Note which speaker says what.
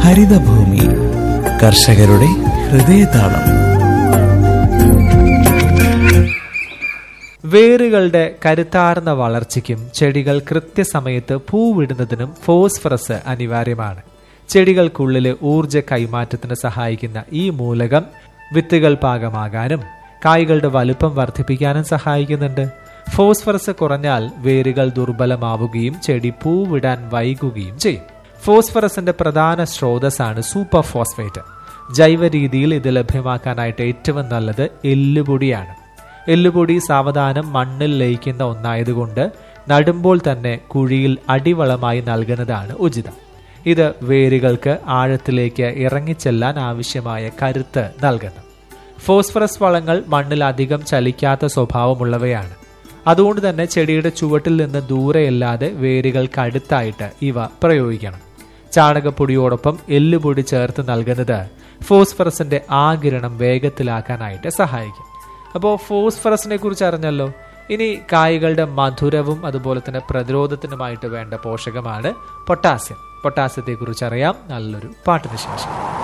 Speaker 1: ഹരിതഭൂമി കർഷകരുടെ ഹൃദയതാളം
Speaker 2: വേരുകളുടെ കരുത്താർന്ന വളർച്ചയ്ക്കും ചെടികൾ കൃത്യസമയത്ത് പൂവിടുന്നതിനും ഫോസ്ഫറസ് അനിവാര്യമാണ് ചെടികൾക്കുള്ളിലെ ഊർജ കൈമാറ്റത്തിന് സഹായിക്കുന്ന ഈ മൂലകം വിത്തുകൾ പാകമാകാനും കായ്കളുടെ വലുപ്പം വർദ്ധിപ്പിക്കാനും സഹായിക്കുന്നുണ്ട് ഫോസ്ഫറസ് കുറഞ്ഞാൽ വേരുകൾ ദുർബലമാവുകയും ചെടി പൂവിടാൻ വൈകുകയും ചെയ്യും ഫോസ്ഫറസിന്റെ പ്രധാന സ്രോതസ്സാണ് സൂപ്പർ ഫോസ്ഫേറ്റ് ജൈവ രീതിയിൽ ഇത് ലഭ്യമാക്കാനായിട്ട് ഏറ്റവും നല്ലത് എല്ലുപൊടിയാണ് എല്ലുപൊടി സാവധാനം മണ്ണിൽ ലയിക്കുന്ന ഒന്നായതുകൊണ്ട് നടുമ്പോൾ തന്നെ കുഴിയിൽ അടിവളമായി നൽകുന്നതാണ് ഉചിതം ഇത് വേരുകൾക്ക് ആഴത്തിലേക്ക് ഇറങ്ങിച്ചെല്ലാൻ ആവശ്യമായ കരുത്ത് നൽകുന്നു ഫോസ്ഫറസ് വളങ്ങൾ മണ്ണിൽ അധികം ചലിക്കാത്ത സ്വഭാവമുള്ളവയാണ് അതുകൊണ്ട് തന്നെ ചെടിയുടെ ചുവട്ടിൽ നിന്ന് ദൂരെയല്ലാതെ വേരുകൾക്ക് അടുത്തായിട്ട് ഇവ പ്രയോഗിക്കണം ചാണകപ്പൊടിയോടൊപ്പം എല്ലുപൊടി ചേർത്ത് നൽകുന്നത് ഫോസ്ഫറസിന്റെ ആകിരണം വേഗത്തിലാക്കാനായിട്ട് സഹായിക്കും അപ്പോൾ ഫോസ്ഫറസിനെ കുറിച്ച് അറിഞ്ഞല്ലോ ഇനി കായ്കളുടെ മധുരവും അതുപോലെ തന്നെ പ്രതിരോധത്തിനുമായിട്ട് വേണ്ട പോഷകമാണ് പൊട്ടാസ്യം പൊട്ടാസ്യത്തെ കുറിച്ച് അറിയാം നല്ലൊരു പാട്ടിന് ശേഷം